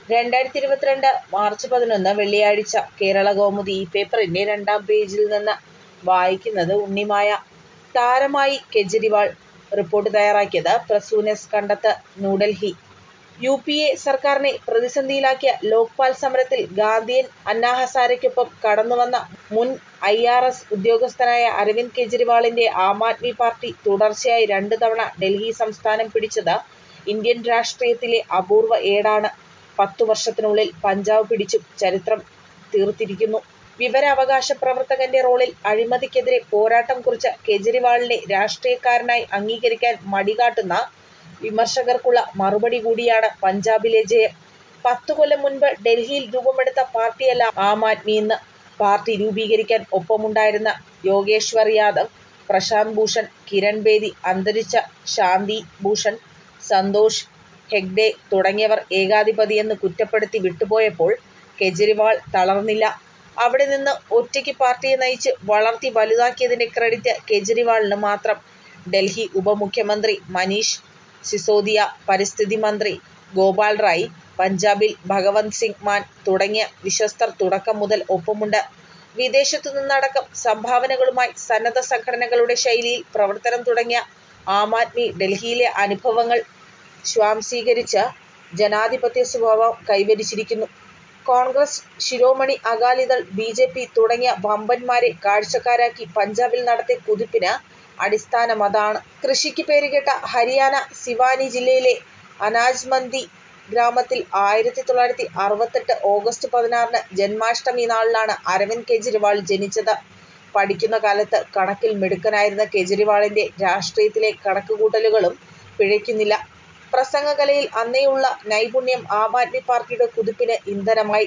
രണ്ടായിരത്തി ഇരുപത്തിരണ്ട് മാർച്ച് പതിനൊന്ന് വെള്ളിയാഴ്ച കേരളകൗമുദി ഈ പേപ്പറിന്റെ രണ്ടാം പേജിൽ നിന്ന് വായിക്കുന്നത് ഉണ്ണിമായ. താരമായി കെജ്രിവാൾ റിപ്പോർട്ട് തയ്യാറാക്കിയത് പ്രസൂനെസ് Kandath New Delhi U P A സർക്കാരിനെ പ്രതിസന്ധിയിലാക്കിയ ലോക്പാൽ സമരത്തിൽ ഗാന്ധിയൻ അന്നാ ഹസാരെക്കൊപ്പം കടന്നുവന്ന മുൻ ഐ ആർ എസ് ഉദ്യോഗസ്ഥനായ അരവിന്ദ് കെജ്രിവാളിന്റെ ആം ആദ്മി പാർട്ടി തുടർച്ചയായി രണ്ട് തവണ ഡൽഹി സംസ്ഥാനം പിടിച്ചത് ഇന്ത്യൻ രാഷ്ട്രീയത്തിലെ അപൂർവ ഏടാണ്. പത്തു വർഷത്തിനുള്ളിൽ പഞ്ചാബ് പിടിച്ചും ചരിത്രം തീർത്തിരിക്കുന്നു. വിവരാവകാശ പ്രവർത്തകന്റെ റോളിൽ അഴിമതിക്കെതിരെ പോരാട്ടം കുറിച്ച കെജ്രിവാളിനെ രാഷ്ട്രീയക്കാരനായി അംഗീകരിക്കാൻ മടികാട്ടുന്ന വിമർശകർക്കുള്ള മറുപടി കൂടിയാണ് പഞ്ചാബിലെ ജയം. പത്തു കൊല്ലം മുൻപ് ഡൽഹിയിൽ രൂപമെടുത്ത പാർട്ടിയല്ല ആം ആദ്മിയെന്ന് പാർട്ടി രൂപീകരിക്കാൻ ഒപ്പമുണ്ടായിരുന്ന യോഗേശ്വർ യാദവ്, പ്രശാന്ത് ഭൂഷൺ, കിരൺ ബേദി, അന്തരിച്ച ശാന്തി ഭൂഷൺ, സന്തോഷ് ഹെഗ്ഡെ തുടങ്ങിയവർ ഏകാധിപതിയെന്ന് കുറ്റപ്പെടുത്തി വിട്ടുപോയപ്പോൾ കെജ്രിവാൾ തളർന്നില്ല. അവിടെ നിന്ന് ഒറ്റയ്ക്ക് പാർട്ടിയെ നയിച്ച് വളർത്തി വലുതാക്കിയതിന്റെ ക്രെഡിറ്റ് കെജ്രിവാളിന് മാത്രം. ഡൽഹി ഉപമുഖ്യമന്ത്രി മനീഷ് സിസോദിയ, പരിസ്ഥിതി മന്ത്രി ഗോപാൽ റായ്, പഞ്ചാബിൽ ഭഗവന്ത് സിംഗ് മാൻ തുടങ്ങിയ വിശ്വസ്തർ തുടക്കം മുതൽ ഒപ്പമുണ്ട്. വിദേശത്തുനിന്നടക്കം സംഭാവനകളുമായി സന്നദ്ധ സംഘടനകളുടെ ശൈലിയിൽ പ്രവർത്തനം തുടങ്ങിയ ആം ആദ്മി ഡൽഹിയിലെ അനുഭവങ്ങൾ സ്വാംശീകരിച്ച് ജനാധിപത്യ സ്വഭാവം കൈവരിച്ചിരിക്കുന്നു. Congress, Shiromani Akali Dal, B J P തുടങ്ങിയ വമ്പന്മാരെ കാഴ്ചക്കാരാക്കി പഞ്ചാബിൽ നടത്തിയ കുതിപ്പിന് അടിസ്ഥാനമതാണ്. കൃഷിക്ക് പേരുകേട്ട ഹരിയാന സിവാനി ജില്ലയിലെ അനാജ് മണ്ഡി ഗ്രാമത്തിൽ ആയിരത്തി തൊള്ളായിരത്തി അറുപത്തെട്ട് ഓഗസ്റ്റ് പതിനാറിന് ജന്മാഷ്ടമി നാളിലാണ് അരവിന്ദ് കെജ്രിവാൾ ജനിച്ചത്. പഠിക്കുന്ന കാലത്ത് കണക്കിൽ മിടുക്കനായിരുന്ന കെജ്രിവാളിന്റെ രാഷ്ട്രീയത്തിലെ കണക്കുകൂട്ടലുകളും പിഴയ്ക്കുന്നില്ല. പ്രസംഗകലയിൽ അന്നേയുള്ള നൈപുണ്യം ആം ആദ്മി പാർട്ടിയുടെ കുതിപ്പിന് ഇന്ധനമായി.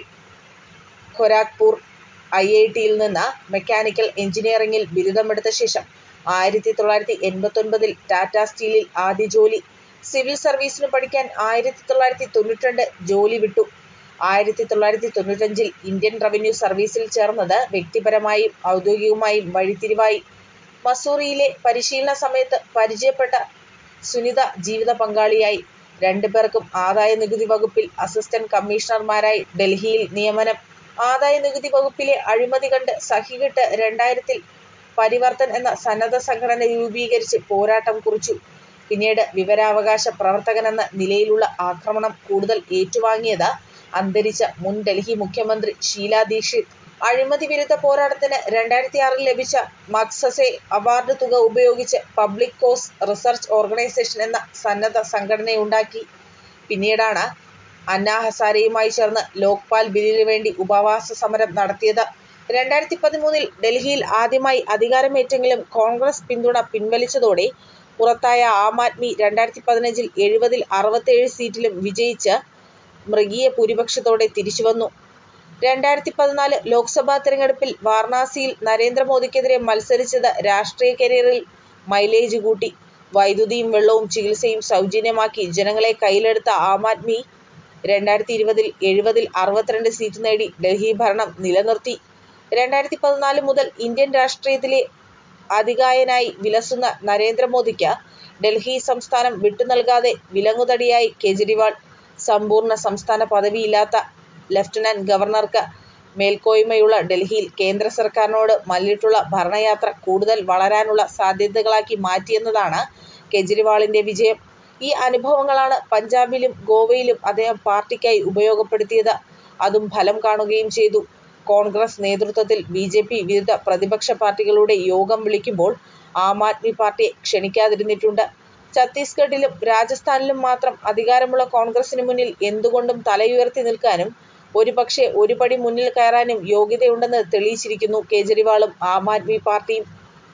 ഖൊരാഗ്പൂർ ഐ ഐ ടിയിൽ നിന്ന് മെക്കാനിക്കൽ എൻജിനീയറിങ്ങിൽ ബിരുദമെടുത്ത ശേഷം ആയിരത്തി തൊള്ളായിരത്തി എൺപത്തൊൻപതിൽ ടാറ്റാ സ്റ്റീലിൽ ആദ്യ ജോലി. സിവിൽ സർവീസിനു പഠിക്കാൻ ആയിരത്തി തൊള്ളായിരത്തി തൊണ്ണൂറ്റിരണ്ട് ജോലി വിട്ടു. ആയിരത്തി തൊള്ളായിരത്തി തൊണ്ണൂറ്റഞ്ചിൽ ഇന്ത്യൻ റവന്യൂ സർവീസിൽ ചേർന്നത് വ്യക്തിപരമായും ഔദ്യോഗികമായും വഴിത്തിരിവായി. മസ്സൂറിയിലെ പരിശീലന സമയത്ത് പരിചയപ്പെട്ട സുനിത ജീവിതപങ്കാളിയായി. രണ്ട് പേർക്കും ആദായനികുതി വകുപ്പിൽ അസിസ്റ്റന്റ് കമ്മീഷണർമാരായി ഡൽഹിയിൽ നിയമനം. ആദായനികുതി വകുപ്പിലെ അഴിമതി കണ്ട് സഹികെട്ട് രണ്ടായിരത്തിൽ പരിവർത്തൻ എന്ന സന്നദ്ധ സംഘടന രൂപീകരിച്ച് പോരാട്ടം കുറിച്ചു. പിന്നീട് വിവരാവകാശ പ്രവർത്തകനെന്ന നിലയിലുള്ള ആക്രമണം കൂടുതൽ ഏറ്റുവാങ്ങിയത് അന്തരിച്ച മുൻ ഡൽഹി മുഖ്യമന്ത്രി ഷീലാ ദീക്ഷിത്. അഴിമതി വിരുദ്ധ പോരാട്ടത്തിന് രണ്ടായിരത്തിയാറിൽ ലഭിച്ച മഗ്സസെ അവാർഡ് തുക ഉപയോഗിച്ച് പബ്ലിക് കോസ് റിസർച്ച് ഓർഗനൈസേഷൻ എന്ന സന്നദ്ധ സംഘടനയുണ്ടാക്കി. പിന്നീടാണ് അന്നാ ഹസാരെയുമായി ചേർന്ന് ലോക്പാൽ ബില്ലിന് വേണ്ടി ഉപവാസ സമരം നടത്തിയത്. രണ്ടായിരത്തി പതിമൂന്നിൽ ഡൽഹിയിൽ ആദ്യമായി അധികാരമേറ്റെങ്കിലും കോൺഗ്രസ് പിന്തുണ പിൻവലിച്ചതോടെ പുറത്തായ ആം ആദ്മി രണ്ടായിരത്തി പതിനഞ്ചിൽ എഴുപതിൽ അറുപത്തേഴ് സീറ്റിലും വിജയിച്ച് മൃഗീയ ഭൂരിപക്ഷത്തോടെ തിരിച്ചുവന്നു. രണ്ടായിരത്തി പതിനാല് ലോക്സഭാ തെരഞ്ഞെടുപ്പിൽ വാരണാസിയിൽ നരേന്ദ്ര മോദിക്കെതിരെ മത്സരിച്ചത് രാഷ്ട്രീയ കരിയറിൽ മൈലേജ് കൂട്ടി. വൈദ്യുതിയും വെള്ളവും ചികിത്സയും സൗജന്യമാക്കി ജനങ്ങളെ കയ്യിലെടുത്ത ആം ആദ്മി രണ്ടായിരത്തി ഇരുപതിൽ എഴുപതിൽ അറുപത്തിരണ്ട് സീറ്റ് നേടി ഡൽഹി ഭരണം നിലനിർത്തി. രണ്ടായിരത്തി പതിനാല് മുതൽ ഇന്ത്യൻ രാഷ്ട്രീയത്തിലെ അതികായനായി വിലസുന്ന നരേന്ദ്ര മോദിക്ക് ഡൽഹി സംസ്ഥാനം വിട്ടുനൽകാതെ വിലങ്ങുതടിയായി കെജ്രിവാൾ. സമ്പൂർണ്ണ സംസ്ഥാന പദവിയില്ലാത്ത ലഫ്റ്റനന്റ് ഗവർണർക്ക് മേൽക്കോയ്മയുള്ള ഡൽഹിയിൽ കേന്ദ്ര സർക്കാരിനോട് മല്ലിട്ടുള്ള ഭരണയാത്ര കൂടുതൽ വളരാനുള്ള സാധ്യതകളാക്കി മാറ്റിയെന്നതാണ് കെജ്രിവാളിന്റെ വിജയം. ഈ അനുഭവങ്ങളാണ് പഞ്ചാബിലും ഗോവയിലും അദ്ദേഹം പാർട്ടിക്കായി ഉപയോഗപ്പെടുത്തിയത്. അതും ഫലം കാണുകയും ചെയ്തു. കോൺഗ്രസ് നേതൃത്വത്തിൽ ബി ജെ പി വിരുദ്ധ പ്രതിപക്ഷ പാർട്ടികളുടെ യോഗം വിളിക്കുമ്പോൾ ആം ആദ്മി പാർട്ടിയെ ക്ഷണിക്കാതിരുന്നിട്ടുണ്ട്. ഛത്തീസ്ഗഡിലും രാജസ്ഥാനിലും മാത്രം അധികാരമുള്ള കോൺഗ്രസിന് മുന്നിൽ എന്തുകൊണ്ടും തലയുയർത്തി നിൽക്കാനും ഒരുപക്ഷേ ഒരു പടി മുന്നിൽ കയറാനും യോഗ്യതയുണ്ടെന്ന് തെളിയിച്ചിരിക്കുന്നു കെജ്രിവാളും ആം ആദ്മി പാർട്ടിയും.